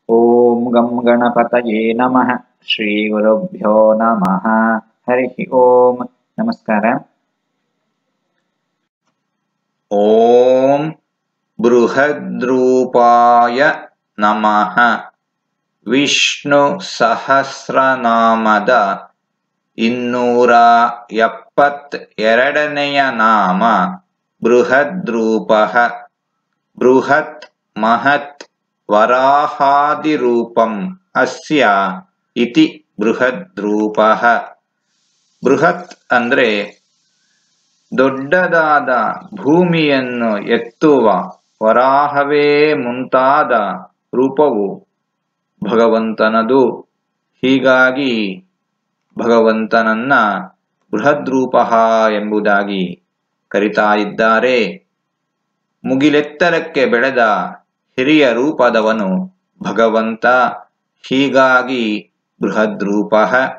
ಓಂ ಗಂ ಗಣಪತಯೇ ನಮಃ ಶ್ರೀ ಗುರುಭ್ಯೋ ನಮಃ ಹರಿ ಓಂ ನಮಸ್ಕಾರ ಓಂ ಬೃಹದ್ರೂಪಾಯ ನಮಃ ವಿಷ್ಣು ಸಹಸ್ರನಾಮದ ಇನ್ನೂರ ಎಪ್ಪತ್ ಎರಡನೆಯ ನಾಮ ಬೃಹದ್ರೂಪ ಬೃಹತ್ ಮಹತ್ ವರಾಹಾದಿರೂಪಂ ಅಸ್ಯ ಇತಿ ಬೃಹದ್ರೂಪ ಬೃಹತ್ ಅಂದ್ರೆ ದೊಡ್ಡದಾದ ಭೂಮಿಯನ್ನು ಎತ್ತುವ ವರಾಹವೇ ಮುಂತಾದ ರೂಪವು ಭಗವಂತನದು ಹೀಗಾಗಿ ಭಗವಂತನನ್ನ ಬೃಹದ್ರೂಪ ಎಂಬುದಾಗಿ ಕರಿತಾ ಇದ್ದಾರೆ ಮುಗಿಲೆತ್ತರಕ್ಕೆ ಬೆಳೆದ ಹಿರಿಯ ರೂಪದವನು ಭಗವಂತ ಹೀಗಾಗಿ ಬೃಹದ್ರೂಪ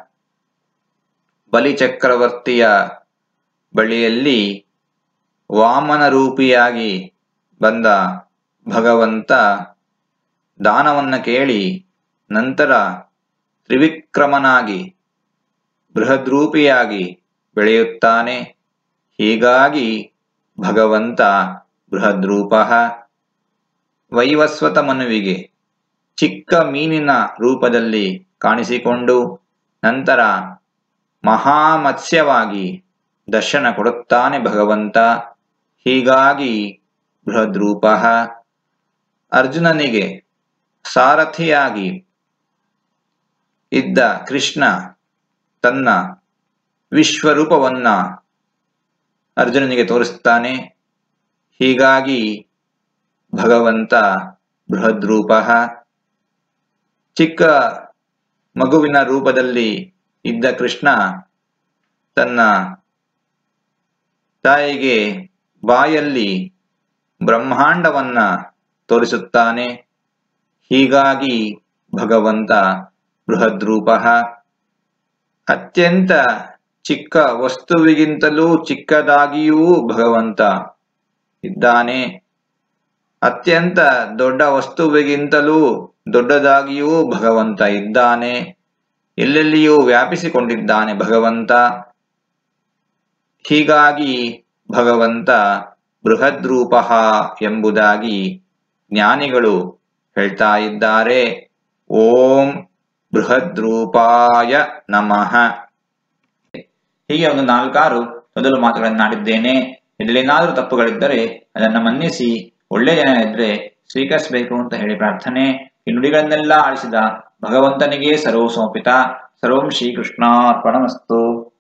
ಬಲಿಚಕ್ರವರ್ತಿಯ ಬಳಿಯಲ್ಲಿ ವಾಮನ ರೂಪಿಯಾಗಿ ಬಂದ ಭಗವಂತ ದಾನವನ್ನ ಕೇಳಿ ನಂತರ ತ್ರಿವಿಕ್ರಮನಾಗಿ ಬೃಹದ್ರೂಪಿಯಾಗಿ ಬೆಳೆಯುತ್ತಾನೆ ಹೀಗಾಗಿ ಭಗವಂತ ಬೃಹದ್ರೂಪ ವೈವಸ್ವತ ಮನುವಿಗೆ ಚಿಕ್ಕ ಮೀನಿನ ರೂಪದಲ್ಲಿ ಕಾಣಿಸಿಕೊಂಡು ನಂತರ ಮಹಾಮತ್ಸ್ಯವಾಗಿ ದರ್ಶನ ಕೊಡುತ್ತಾನೆ ಭಗವಂತ ಹೀಗಾಗಿ ಬೃಹದ್ರೂಪ ಅರ್ಜುನನಿಗೆ ಸಾರಥಿಯಾಗಿ ಇದ್ದ ಕೃಷ್ಣ ತನ್ನ ವಿಶ್ವರೂಪವನ್ನ ಅರ್ಜುನನಿಗೆ ತೋರಿಸ್ತಾನೆ ಹೀಗಾಗಿ ಭಗವಂತ ಬೃಹದ್ರೂಪ ಚಿಕ್ಕ ಮಗುವಿನ ರೂಪದಲ್ಲಿ ಇದ್ದ ಕೃಷ್ಣ ತನ್ನ ತಾಯಿಗೆ ಬಾಯಲ್ಲಿ ಬ್ರಹ್ಮಾಂಡವನ್ನ ತೋರಿಸುತ್ತಾನೆ ಹೀಗಾಗಿ ಭಗವಂತ ಬೃಹದ್ರೂಪ ಅತ್ಯಂತ ಚಿಕ್ಕ ವಸ್ತುವಿಗಿಂತಲೂ ಚಿಕ್ಕದಾಗಿಯೂ ಭಗವಂತ ಇದ್ದಾನೆ ಅತ್ಯಂತ ದೊಡ್ಡ ವಸ್ತುವಿಗಿಂತಲೂ ದೊಡ್ಡದಾಗಿಯೂ ಭಗವಂತ ಇದ್ದಾನೆ ಎಲ್ಲೆಲ್ಲಿಯೂ ವ್ಯಾಪಿಸಿಕೊಂಡಿದ್ದಾನೆ ಭಗವಂತ ಹೀಗಾಗಿ ಭಗವಂತ ಬೃಹದ್ರೂಪ ಎಂಬುದಾಗಿ ಜ್ಞಾನಿಗಳು ಹೇಳ್ತಾ ಇದ್ದಾರೆ ಓಂ ಬೃಹದ್ರೂಪಾಯ ನಮಃ ಹೀಗೆ ಒಂದು ನಾಲ್ಕಾರು ಮೊದಲು ಮಾತುಗಳನ್ನಾಡಿದ್ದೇನೆ ಇದರಲ್ಲೇನಾದರೂ ತಪ್ಪುಗಳಿದ್ದರೆ ಅದನ್ನು ಮನ್ನಿಸಿ ಒಳ್ಳೆ ಜನ ಇದ್ರೆ ಸ್ವೀಕರಿಸಬೇಕು ಅಂತ ಹೇಳಿ ಪ್ರಾರ್ಥನೆ ಈ ನುಡಿಗಳನ್ನೆಲ್ಲ ಆಳಿಸಿದ ಭಗವಂತನಿಗೆ ಸರ್ವ ಸಮರ್ಪಿತ ಸರ್ವಂ ಶ್ರೀಕೃಷ್ಣಾರ್ಪಣಮಸ್ತು